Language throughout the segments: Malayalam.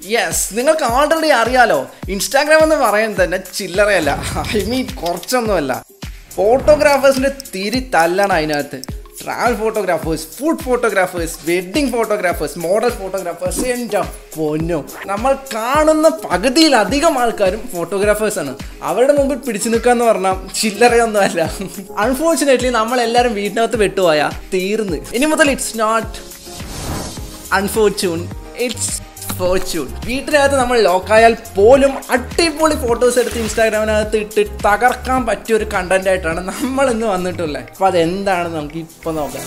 യെസ് നിങ്ങൾക്ക് ഓൾറെഡി അറിയാലോ ഇൻസ്റ്റാഗ്രാം എന്ന് പറയുന്നത് തന്നെ ചില്ലറയല്ല ഐ മീൻ കുറച്ചൊന്നുമല്ല ഫോട്ടോഗ്രാഫേഴ്സിൻ്റെ തിരി തല്ലാണ് അതിനകത്ത് travel photographers food photographers wedding photographers model photographers എൻ്റെ പൊന്നോ നമ്മൾ കാണുന്ന പകുതിയിലധികം ആൾക്കാരും ഫോട്ടോഗ്രാഫേഴ്സാണ് അവരുടെ മുമ്പിൽ പിടിച്ചു നിൽക്കുക എന്ന് പറഞ്ഞാൽ ചില്ലറയൊന്നുമല്ല അൺഫോർച്ചുനേറ്റ്ലി നമ്മളെല്ലാവരും വീട്ടിനകത്ത് വെട്ടുപോയാൽ തീർന്ന് ഇനി മുതൽ it's not unfortune it's fortune വീട്ടിനകത്ത് നമ്മൾ ലോക്കായാൽ പോലും അടിപൊളി ഫോട്ടോസ് എടുത്ത് ഇൻസ്റ്റാഗ്രാമിനകത്ത് ഇട്ട് തകർക്കാൻ പറ്റിയ ഒരു കണ്ടന്റ് ആയിട്ടാണ് നമ്മൾ ഇന്ന് വന്നിട്ടുള്ളത് അപ്പോൾ അതെന്താണെന്ന് നമുക്ക് ഇപ്പോൾ നോക്കാം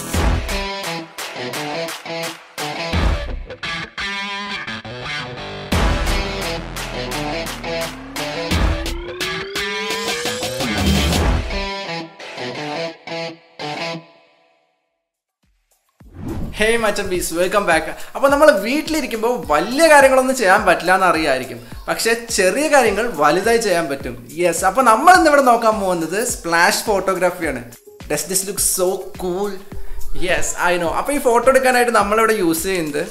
ഹേ മച്ചൻ ബീസ് വെൽക്കം ബാക്ക് അപ്പോൾ നമ്മൾ വീട്ടിലിരിക്കുമ്പോൾ വലിയ കാര്യങ്ങളൊന്നും ചെയ്യാൻ പറ്റില്ല എന്ന് അറിയായിരിക്കും പക്ഷേ ചെറിയ കാര്യങ്ങൾ വലുതായി ചെയ്യാൻ പറ്റും യെസ് അപ്പോൾ നമ്മൾ ഇന്ന് ഇവിടെ നോക്കാൻ പോകുന്നത് സ്പ്ലാഷ് ഫോട്ടോഗ്രാഫിയാണ് does this look so cool yes I know അപ്പോൾ ഈ ഫോട്ടോ എടുക്കാനായിട്ട് നമ്മളിവിടെ യൂസ് ചെയ്യുന്നത്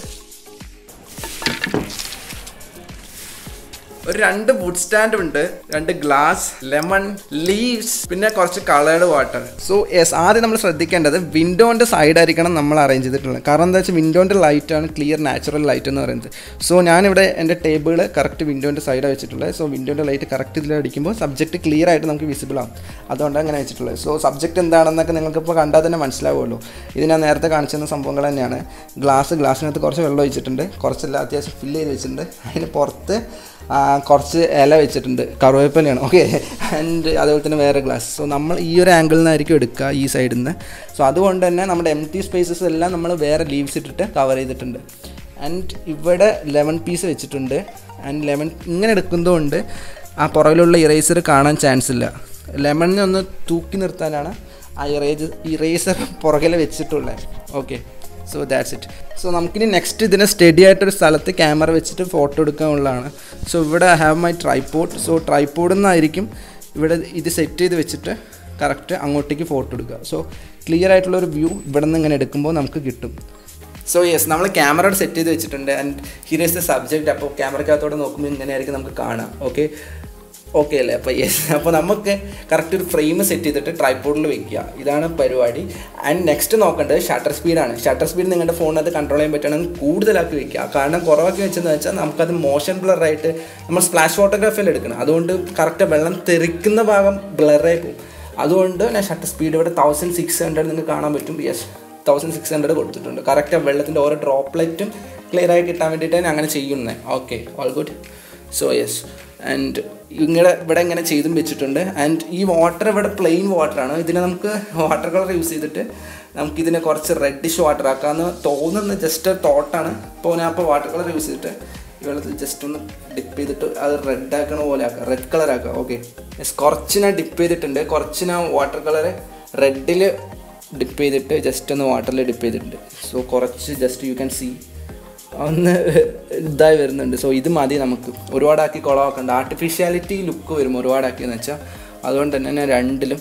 ഒരു രണ്ട് വുഡ് സ്റ്റാൻഡ് ഉണ്ട് രണ്ട് ഗ്ലാസ് ലെമൺ ലീവ്സ് പിന്നെ കുറച്ച് കളേർഡ് വാട്ടർ സോ യെസ് ആദ്യം നമ്മൾ ശ്രദ്ധിക്കേണ്ടത് വിൻഡോൻ്റെ സൈഡായിരിക്കണം നമ്മൾ അറേഞ്ച് ചെയ്തിട്ടുള്ളത് കാരണം എന്താ വെച്ചാൽ വിൻഡോൻ്റെ ലൈറ്റ് ആണ് ക്ലിയർ നാച്ചുറൽ ലൈറ്റ് എന്ന് പറയുന്നത് സോ ഞാനിവിടെ എൻ്റെ ടേബിൾ കറക്റ്റ് വിൻഡോൻ്റെ സൈഡാണ് വെച്ചിട്ടുള്ളത് സോ വിൻഡോൻ്റെ ലൈറ്റ് കറക്റ്റ് ഇതിൽ അടിക്കുമ്പോൾ സബ്ജക്റ്റ് ക്ലിയർ ആയിട്ട് നമുക്ക് വിസിബിൾ ആവും അതുകൊണ്ടാണ് അങ്ങനെ വെച്ചിട്ടുള്ളത് സോ സബ്ജക്റ്റ് എന്താണെന്നൊക്കെ നിങ്ങൾക്കിപ്പോൾ കണ്ടാൽ തന്നെ മനസ്സിലാവുമല്ലോ ഇത് ഞാൻ നേരത്തെ കാണിച്ചിരുന്ന സംഭവങ്ങൾ തന്നെയാണ് ഗ്ലാസ് ഗ്ലാസ്സിനകത്ത് കുറച്ച് വെള്ളം ഒഴിച്ചിട്ടുണ്ട് കുറച്ചെല്ലാം അത്യാവശ്യം ഫില്ല് ചെയ്ത് വെച്ചിട്ടുണ്ട് അതിന് പുറത്ത് ആ, കുറച്ച് ഇല വെച്ചിട്ടുണ്ട് കറുവേപ്പിലയാണ് ഓക്കെ ആൻഡ് അതുപോലെ തന്നെ വേറെ ഗ്ലാസ് സോ നമ്മൾ ഈ ഒരു ആംഗിളിൽ നിന്നായിരിക്കും എടുക്കുക ഈ സൈഡിൽ നിന്ന് സോ അതുകൊണ്ട് തന്നെ നമ്മുടെ എം ടി സ്പേസസ് എല്ലാം നമ്മൾ വേറെ ലീവ്സ് ഇട്ടിട്ട് കവർ ചെയ്തിട്ടുണ്ട് ആൻഡ് ഇവിടെ ലെമൺ പീസ് വെച്ചിട്ടുണ്ട് ആൻഡ് ലെമൺ ഇങ്ങനെ എടുക്കുന്നതുകൊണ്ട് ആ പുറകിലുള്ള ഇറേസർ കാണാൻ ചാൻസ് ഇല്ല ലെമണിനെ ഒന്ന് തൂക്കി നിർത്താനാണ് ആ ഇറേജ് ഇറേസർ പുറകിൽ വെച്ചിട്ടുള്ളത് okay so that's it so നമുക്കിനി നെക്സ്റ്റ് ഇതിനെ സ്റ്റഡി ആയിട്ടൊരു സ്ഥലത്ത് ക്യാമറ വെച്ചിട്ട് ഫോട്ടോ എടുക്കാനുള്ളതാണ് സോ ഇവിടെ I have my tripod so ട്രൈപോഡിൽ നിന്നായിരിക്കും ഇവിടെ ഇത് സെറ്റ് ചെയ്ത് വെച്ചിട്ട് കറക്റ്റ് അങ്ങോട്ടേക്ക് ഫോട്ടോ എടുക്കുക സോ ക്ലിയർ ആയിട്ടുള്ള ഒരു വ്യൂ ഇവിടെ നിന്ന് ഇങ്ങനെ എടുക്കുമ്പോൾ നമുക്ക് കിട്ടും സോ യെസ് നമ്മൾ ക്യാമറ സെറ്റ് ചെയ്ത് വെച്ചിട്ടുണ്ട് and here is the subject അപ്പോൾ ക്യാമറക്കകത്തോടെ നോക്കുമ്പോൾ ഇങ്ങനെയായിരിക്കും നമുക്ക് കാണാം ഓക്കെ ഓക്കെ അല്ലേ അപ്പോൾ യെസ് അപ്പോൾ നമുക്ക് കറക്റ്റ് ഒരു ഫ്രെയിം സെറ്റ് ചെയ്തിട്ട് ട്രൈപ്പോഡിൽ വെക്കുക ഇതാണ് പരിപാടി ആൻഡ് നെക്സ്റ്റ് നോക്കേണ്ടത് ഷട്ടർ സ്പീഡാണ് ഷട്ടർ സ്പീഡ് നിങ്ങളുടെ ഫോണിനകത്ത് കൺട്രോൾ ചെയ്യാൻ പറ്റുകയാണെങ്കിൽ കൂടുതലാക്കി വെക്കുക കാരണം കുറവാക്കി വെച്ചെന്ന് വെച്ചാൽ നമുക്കത് മോഷൻ ബ്ലറായിട്ട് നമ്മൾ സ്പ്ലാഷ് ഫോട്ടോഗ്രാഫിയിൽ എടുക്കണം അതുകൊണ്ട് കറക്റ്റ് വെള്ളം തെറിക്കുന്ന ഭാഗം ബ്ലറായി പോകും അതുകൊണ്ട് ഞാൻ ഷട്ടർ സ്പീഡ് ഇവിടെ തൗസൻഡ് സിക്സ് ഹൺഡ്രഡ് നിങ്ങൾക്ക് കാണാൻ പറ്റും യെസ് തൗസൻഡ് സിക്സ് ഹൺഡ്രഡ് കൊടുത്തിട്ടുണ്ട് കറക്റ്റ് വെള്ളത്തിൻ്റെ ഓരോ ഡ്രോപ്ലെറ്റും ക്ലിയർ ആയി കിട്ടാൻ വേണ്ടിയിട്ടാണ് ഞാൻ അങ്ങനെ ചെയ്യുന്നത് okay all good so yes and ഇങ്ങനെ ഇവിടെ ഇങ്ങനെ ചെയ്തും വെച്ചിട്ടുണ്ട് ആൻഡ് ഈ വാട്ടർ ഇവിടെ പ്ലെയിൻ വാട്ടറാണ് ഇതിനെ നമുക്ക് വാട്ടർ കളർ യൂസ് ചെയ്തിട്ട് നമുക്കിതിനെ കുറച്ച് റെഡിഷ് വാട്ടർ ആക്കാമെന്ന് തോന്നുന്ന ജസ്റ്റ് തോട്ടാണ് ഇപ്പോൾ ഞാൻ അപ്പോൾ വാട്ടർ കളർ യൂസ് ചെയ്തിട്ട് ഈ വെള്ളത്തിൽ ജസ്റ്റ് ഒന്ന് ഡിപ്പ് ചെയ്തിട്ട് അത് റെഡ് ആക്കണ പോലെ ആക്കുക റെഡ് കളർ ആക്കുക ഓക്കെ യെസ് കുറച്ച് ഞാൻ ഡിപ്പ് ചെയ്തിട്ടുണ്ട് കുറച്ച് ഞാൻ വാട്ടർ കളർ റെഡിൽ ഡിപ്പ് ചെയ്തിട്ട് ജസ്റ്റ് ഒന്ന് വാട്ടറിൽ ഡിപ്പ് ചെയ്തിട്ടുണ്ട് സോ കുറച്ച് ജസ്റ്റ് യു ക്യാൻ സീ ഒന്ന് ഇതായി വരുന്നുണ്ട് സോ ഇത് മതി നമുക്ക് ഒരുപാടാക്കി കുളമാക്കണ്ട ആർട്ടിഫിഷ്യാലിറ്റി ലുക്ക് വരും ഒരുപാടാക്കിയെന്ന് വെച്ചാൽ അതുകൊണ്ട് തന്നെ ഞാൻ രണ്ടിലും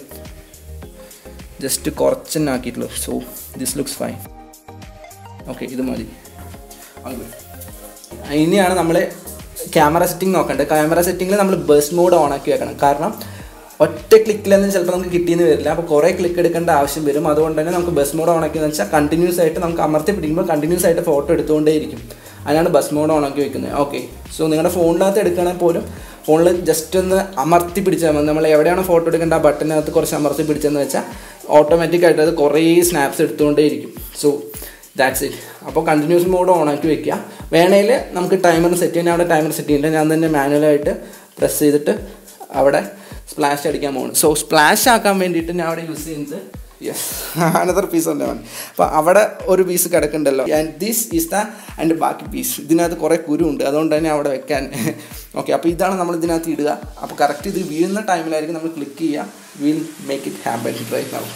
ജസ്റ്റ് കുറച്ച് തന്നെ ആക്കിയിട്ടുള്ളൂ so this looks fine okay ഇത് മതി അത് ഇനിയാണ് നമ്മൾ ക്യാമറ സെറ്റിംഗ് നോക്കേണ്ടത് ക്യാമറ സെറ്റിങ്ങിൽ നമ്മൾ ബസ് മോഡ് ഓൺ ആക്കി വെക്കണം കാരണം ഒറ്റ ക്ലിക്കിലൊന്നും ചിലപ്പോൾ നമുക്ക് കിട്ടിയെന്ന് വരില്ല അപ്പോൾ കുറേ ക്ലിക്ക് എടുക്കേണ്ട ആവശ്യം വരും അതുകൊണ്ട് തന്നെ നമുക്ക് ബസ് മോഡ് ഓൺ ആക്കിയെന്ന് വെച്ചാൽ കണ്ടിന്യൂസ് ആയിട്ട് നമുക്ക് അമർത്തി പിടിക്കുമ്പോൾ കണ്ടിന്യൂസ് ആയിട്ട് ഫോട്ടോ എടുത്തുകൊണ്ടേയിരിക്കും അതിനാണ് ബസ് മോഡ് ഓൺ ആക്കി വെക്കുന്നത് ഓക്കെ സോ നിങ്ങളുടെ ഫോണിനകത്ത് എടുക്കുകയാണെങ്കിൽ പോലും ഫോണിൽ ജസ്റ്റ് ഒന്ന് അമർത്തി പിടിച്ചാൽ മതി നമ്മൾ എവിടെയാണ് ഫോട്ടോ എടുക്കേണ്ട ആ ബട്ടനകത്ത് കുറച്ച് അമർത്തി പിടിച്ചെന്ന് വെച്ചാൽ ഓട്ടോമാറ്റിക്കായിട്ട് അത് കുറേ സ്നാപ്സ് എടുത്തുകൊണ്ടേയിരിക്കും സോ ദാറ്റ്സ് ഇറ്റ് അപ്പോൾ കണ്ടിന്യൂസ് മോഡ് ഓൺ ആക്കി വെക്കുക വേണേൽ നമുക്ക് ടൈമർ സെറ്റ് ചെയ്യാൻ അവിടെ ടൈമർ സെറ്റ് ചെയ്യേണ്ട ഞാൻ തന്നെ മാനുവലായിട്ട് പ്രസ് ചെയ്തിട്ട് അവിടെ സ്പ്ലാഷ് അടിക്കാൻ പോകുന്നു സോ സ്പ്ലാഷ് ആക്കാൻ വേണ്ടിയിട്ട് ഞാൻ അവിടെ യൂസ് ചെയ്യുന്നത് യെസ് അനദർ പീസ് ഉണ്ട് അവൻ അപ്പോൾ അവിടെ ഒരു പീസ് കിടക്കുന്നുണ്ടല്ലോ and this is the and ബാക്കി പീസ് ഇതിനകത്ത് കുറേ കുരുണ്ട് അതുകൊണ്ട് തന്നെ അവിടെ വെക്കാൻ ഓക്കെ അപ്പോൾ ഇതാണ് നമ്മൾ ഇതിനകത്ത് ഇടുക അപ്പോൾ കറക്റ്റ് ഇത് വീഴുന്ന ടൈമിലായിരിക്കും നമ്മൾ ക്ലിക്ക് ചെയ്യുക will make it happen right now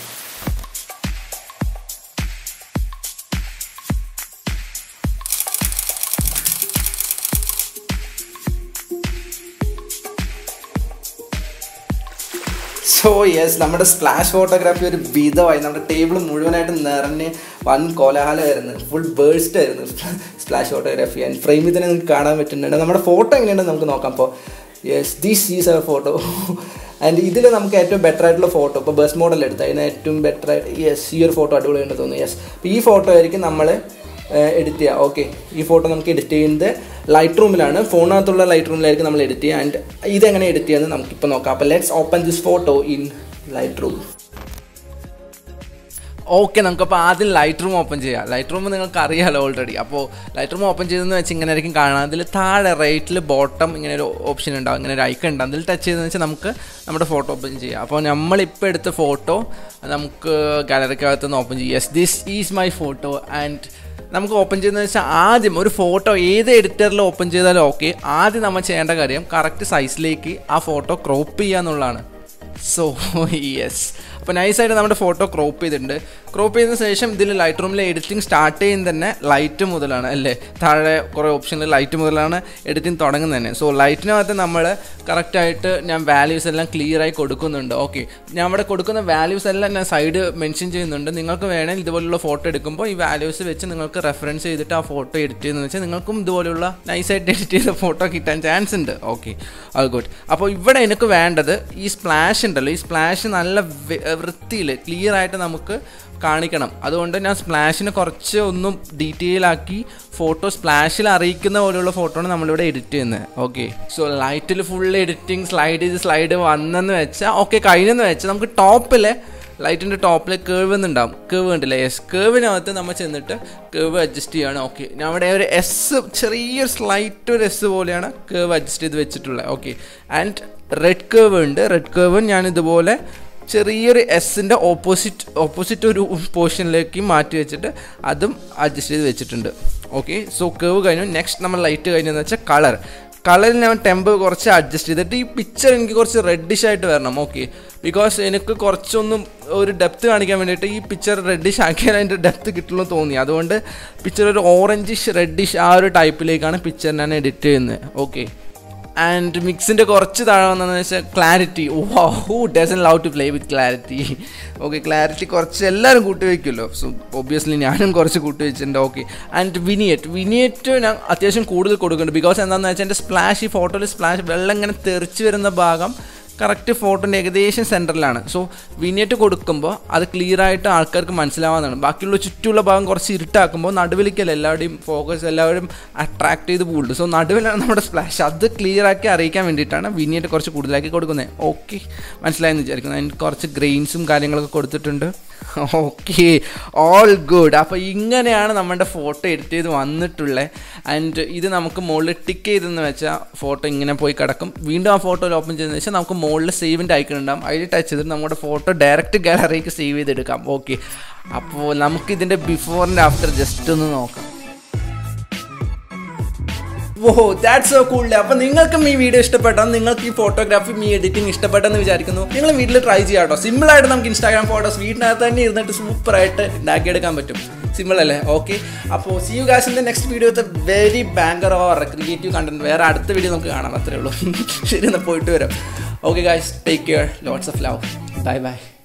so yes നമ്മുടെ സ്പ്ലാഷ് ഫോട്ടോഗ്രാഫി ഒരു വിധമായി നമ്മുടെ ടേബിൾ മുഴുവനായിട്ട് നിറഞ്ഞ് വൻ കോലാഹലമായിരുന്നു ഫുൾ ബേഴ്സ്റ്റ് ആയിരുന്നു സ്പ്ലാഷ് ഫോട്ടോഗ്രാഫി ആൻഡ് ഫ്രെയിമിൽ തന്നെ നിങ്ങൾക്ക് കാണാൻ പറ്റുന്നുണ്ട് നമ്മുടെ ഫോട്ടോ എങ്ങനെയുണ്ടെന്ന് നമുക്ക് നോക്കാം അപ്പോൾ yes this is our photo and ഇതിൽ നമുക്ക് ഏറ്റവും ബെറ്റർ ആയിട്ടുള്ള ഫോട്ടോ ഇപ്പോൾ ബസ് മോഡൽ എടുത്ത് അതിന് ഏറ്റവും ബെറ്റർ ആയിട്ട് യെസ് ഈ ഒരു ഫോട്ടോ അടിപൊളിയുണ്ട് തോന്നുന്നു യെസ് അപ്പോൾ ഈ ഫോട്ടോ ആയിരിക്കും നമ്മൾ എഡിറ്റ് ചെയ്യുക ഓക്കെ ഈ ഫോട്ടോ നമുക്ക് എഡിറ്റ് ചെയ്യുന്നത് ലൈറ്റ് റൂമിലാണ് ഫോണിനകത്തുള്ള ലൈറ്റ് റൂമിലായിരിക്കും നമ്മൾ എഡിറ്റ് ചെയ്യുക ആൻഡ് ഇതെങ്ങനെ എഡിറ്റ് ചെയ്യുന്നത് നമുക്കിപ്പോൾ നോക്കാം അപ്പോൾ let's open this photo in Lightroom okay നമുക്കപ്പോൾ ആദ്യം ലൈറ്റ് റൂം ഓപ്പൺ ചെയ്യാം ലൈറ്റ് റൂം നിങ്ങൾക്ക് അറിയാമല്ലോ ഓൾറെഡി അപ്പോൾ ലൈറ്റ് റൂം ഓപ്പൺ ചെയ്തെന്ന് വെച്ച് ഇങ്ങനെ ആയിരിക്കും കാണാം അതിൽ താഴെ റൈറ്റിൽ ബോട്ടം ഇങ്ങനെ ഒരു ഓപ്ഷൻ ഉണ്ടാവും ഇങ്ങനെ ഒരു ഐക്കൺ ഉണ്ട് അതിൽ ടച്ച് ചെയ്തെന്ന് വെച്ചാൽ നമുക്ക് നമ്മുടെ ഫോട്ടോ ഓപ്പൺ ചെയ്യാം അപ്പോൾ നമ്മളിപ്പോൾ എടുത്ത ഫോട്ടോ നമുക്ക് ഗാലറിക്കകത്ത് നിന്ന് ഓപ്പൺ ചെയ്യാം yes this is my photo and നമുക്ക് ഓപ്പൺ ചെയ്യുന്നത് വെച്ചാൽ ആദ്യം ഒരു ഫോട്ടോ ഏത് എഡിറ്ററിൽ ഓപ്പൺ ചെയ്താലും ഓക്കെ ആദ്യം നമ്മൾ ചെയ്യേണ്ട കാര്യം കറക്റ്റ് സൈസിലേക്ക് ആ ഫോട്ടോ ക്രോപ്പ് ചെയ്യുക എന്നുള്ളതാണ് സോ യെസ് അപ്പോൾ നൈസായിട്ട് നമ്മുടെ ഫോട്ടോ ക്രോപ്പ് ചെയ്തിട്ടുണ്ട് ക്രോപ്പ് ചെയ്തതിന് ശേഷം ഇതിൽ ലൈറ്റ് റൂമിലെ എഡിറ്റിംഗ് സ്റ്റാർട്ട് ചെയ്യുന്നത് തന്നെ ലൈറ്റ് മുതലാണ് അല്ലേ താഴെ കുറേ ഓപ്ഷനിൽ ലൈറ്റ് മുതലാണ് എഡിറ്റിംഗ് തുടങ്ങുന്നത് തന്നെ സോ ലൈറ്റിനകത്ത് നമ്മൾ കറക്റ്റായിട്ട് ഞാൻ വാല്യൂസ് എല്ലാം ക്ലിയർ ആയി കൊടുക്കുന്നുണ്ട് ഓക്കെ ഞാൻ അവിടെ കൊടുക്കുന്ന വാല്യൂസ് എല്ലാം ഞാൻ സൈഡ് മെൻഷൻ ചെയ്യുന്നുണ്ട് നിങ്ങൾക്ക് വേണമെങ്കിൽ ഇതുപോലുള്ള ഫോട്ടോ എടുക്കുമ്പോൾ ഈ വാല്യൂസ് വെച്ച് നിങ്ങൾക്ക് റെഫറൻസ് ചെയ്തിട്ട് ആ ഫോട്ടോ എഡിറ്റ് ചെയ്യുന്നത് വെച്ചാൽ നിങ്ങൾക്കും ഇതുപോലുള്ള നൈസായിട്ട് എഡിറ്റ് ചെയ്ത ഫോട്ടോ കിട്ടാൻ ചാൻസ് ഉണ്ട് ഓക്കെ അത് ഗുഡ് അപ്പോൾ ഇവിടെ എനിക്ക് വേണ്ടത് ഈ സ്പ്ലാഷ് ഉണ്ടല്ലോ ഈ സ്പ്ലാഷ് നല്ല വൃത്തിയിൽ ക്ലിയർ ആയിട്ട് നമുക്ക് കാണിക്കണം അതുകൊണ്ട് ഞാൻ സ്പ്ലാഷിനെ കുറച്ച് ഒന്നും ഡീറ്റെയിൽ ആക്കി ഫോട്ടോ സ്പ്ലാഷിൽ അറിയിക്കുന്ന പോലെയുള്ള ഫോട്ടോ ആണ് നമ്മളിവിടെ എഡിറ്റ് ചെയ്യുന്നത് ഓക്കെ സോ ലൈറ്റിൽ ഫുൾ എഡിറ്റിംഗ് സ്ലൈഡ് ചെയ്ത് സ്ലൈഡ് വന്നെന്ന് വെച്ചാൽ ഓക്കെ കഴിഞ്ഞെന്ന് വെച്ചാൽ നമുക്ക് ടോപ്പിലെ ലൈറ്റിൻ്റെ ടോപ്പിൽ കേവ് എന്നുണ്ടാവും കേവ് ഉണ്ടല്ലേ യെസ് കേവിനകത്ത് നമ്മൾ ചെന്നിട്ട് കേവ് അഡ്ജസ്റ്റ് ചെയ്യുകയാണ് ഓക്കെ ഞാൻ അവിടെ ഒരു എസ് ചെറിയൊരു സ്ലൈറ്റ് ഒരു എസ് പോലെയാണ് കേവ് അഡ്ജസ്റ്റ് ചെയ്ത് വെച്ചിട്ടുള്ളത് ഓക്കെ ആൻഡ് റെഡ് കേവ് ഉണ്ട് റെഡ് കേവ് ഞാൻ ഇതുപോലെ ചെറിയൊരു എസിൻ്റെ ഓപ്പോസിറ്റ് ഓപ്പോസിറ്റ് ഒരു പോർഷനിലേക്ക് മാറ്റി വെച്ചിട്ട് അതും അഡ്ജസ്റ്റ് ചെയ്ത് വെച്ചിട്ടുണ്ട് ഓക്കെ സോ കേവ് കഴിഞ്ഞു നെക്സ്റ്റ് നമ്മൾ ലൈറ്റ് കഴിഞ്ഞെന്ന് വെച്ചാൽ കളർ കളറിൽ ഞാൻ ടെമ്പ് കുറച്ച് അഡ്ജസ്റ്റ് ചെയ്തിട്ട് ഈ പിക്ചർ എനിക്ക് കുറച്ച് റെഡിഷ് ആയിട്ട് വരണം ഓക്കെ ബിക്കോസ് എനിക്ക് കുറച്ചൊന്നും ഒരു ഡെപ്ത് കാണിക്കാൻ വേണ്ടിയിട്ട് ഈ പിക്ചർ റെഡിഷ് ആക്കിയാൽ അതിൻ്റെ ഡെപ്ത് കിട്ടുള്ളൂ തോന്നി അതുകൊണ്ട് പിക്ചർ ഒരു ഓറഞ്ചിഷ് റെഡിഷ് ആ ഒരു ടൈപ്പിലേക്കാണ് പിക്ചർ ഞാൻ എഡിറ്റ് ചെയ്യുന്നത് ഓക്കെ ആൻഡ് മിക്സിൻ്റെ കുറച്ച് താഴെ വന്നതെന്ന് വെച്ചാൽ clarity oh who doesn't love to play with clarity okay clarity കുറച്ച് എല്ലാവരും കൂട്ടി വയ്ക്കുമല്ലോ സോ ഒബ്വിയസ്ലി ഞാനും കുറച്ച് കൂട്ടി വെച്ചിട്ടുണ്ട് ഓക്കെ ആൻഡ് വിനിയറ്റ് വിനിയറ്റ് ഞാൻ അത്യാവശ്യം കൂടുതൽ കൊടുക്കുന്നുണ്ട് ബിക്കോസ് എന്താണെന്ന് വെച്ചാൽ എൻ്റെ സ്പ്ലാഷ് ഈ ഫോട്ടോയിൽ സ്പ്ലാഷ് വെള്ളം ഇങ്ങനെ തെറിച്ച് വരുന്ന ഭാഗം കറക്റ്റ് ഫോട്ടോൻ്റെ ഏകദേശം സെൻറ്ററിലാണ് സോ വിനിയറ്റ് കൊടുക്കുമ്പോൾ അത് ക്ലിയർ ആയിട്ട് ആൾക്കാർക്ക് മനസ്സിലാവാന്നാണ് ബാക്കിയുള്ള ചുറ്റുമുള്ള ഭാഗം കുറച്ച് ഇരുട്ടാക്കുമ്പോൾ നടുവിലേക്കല്ല എല്ലാവരുടെയും ഫോക്കസ് എല്ലാവരും അട്രാക്ട് ചെയ്ത് പോകുള്ളൂ സോ നടുവിലാണ് നമ്മുടെ സ്പ്ലാഷ് അത് ക്ലിയർ ആക്കി അറിയിക്കാൻ വേണ്ടിയിട്ടാണ് വിനിയറ്റ് കുറച്ച് കൂടുതലാക്കി കൊടുക്കുന്നത് ഓക്കെ മനസ്സിലായെന്ന് വിചാരിക്കുന്നു അതിന് കുറച്ച് ഗ്രെയിൻസും കാര്യങ്ങളൊക്കെ കൊടുത്തിട്ടുണ്ട് ഓക്കെ ഓൾ ഗുഡ് അപ്പോൾ ഇങ്ങനെയാണ് നമ്മുടെ ഫോട്ടോ എഡിറ്റ് ചെയ്ത് വന്നിട്ടുള്ളത് ആൻഡ് ഇത് നമുക്ക് മുകളിൽ ടിക്ക് ചെയ്തെന്ന് വെച്ചാൽ ഫോട്ടോ ഇങ്ങനെ പോയി കിടക്കും വീണ്ടും ആ ഫോട്ടോയിൽ ഓപ്പൺ ചെയ്തെന്ന് വെച്ചാൽ നമുക്ക് മുകളിൽ സേവിൻ്റെ ഐക്കൺ ഉണ്ടാകും അതിൽ ടച്ച് ചെയ്തിട്ട് നമ്മുടെ ഫോട്ടോ ഡയറക്റ്റ് ഗാലറിക്ക് സേവ് ചെയ്തെടുക്കാം ഓക്കെ അപ്പോൾ നമുക്കിതിൻ്റെ ബിഫോറിൻ്റെ ആഫ്റ്റർ ജസ്റ്റ് ഒന്ന് നോക്കാം ഓ ദാറ്റ്സ് സോ കൂൾ അപ്പോൾ നിങ്ങൾക്കും ഈ വീഡിയോ ഇഷ്ടപ്പെട്ടാൽ നിങ്ങൾക്ക് ഈ ഫോട്ടോഗ്രാഫി ഈ എഡിറ്റിംഗ് ഇഷ്ടപ്പെട്ടെന്ന് വിചാരിക്കുന്നു നിങ്ങൾ വീട്ടിൽ ട്രൈ ചെയ്യാം കേട്ടോ സിമ്പിളായിട്ട് നമുക്ക് ഇൻസ്റ്റാഗ്രാം ഫോട്ടോസ് വീട്ടിനകത്ത് തന്നെ ഇരുന്നിട്ട് സൂപ്പറായിട്ട് ഉണ്ടാക്കിയെടുക്കാൻ പറ്റും സിമ്പിൾ അല്ലേ ഓക്കെ അപ്പോൾ സി യു ഗാസിൻ്റെ നെക്സ്റ്റ് വീഡിയോത്തെ very banger or creative content വേറെ അടുത്ത വീഡിയോ നമുക്ക് കാണാം അത്രേ ഉള്ളൂ ശരി എന്നാൽ പോയിട്ട് വരാം okay guys take care lots of love bye by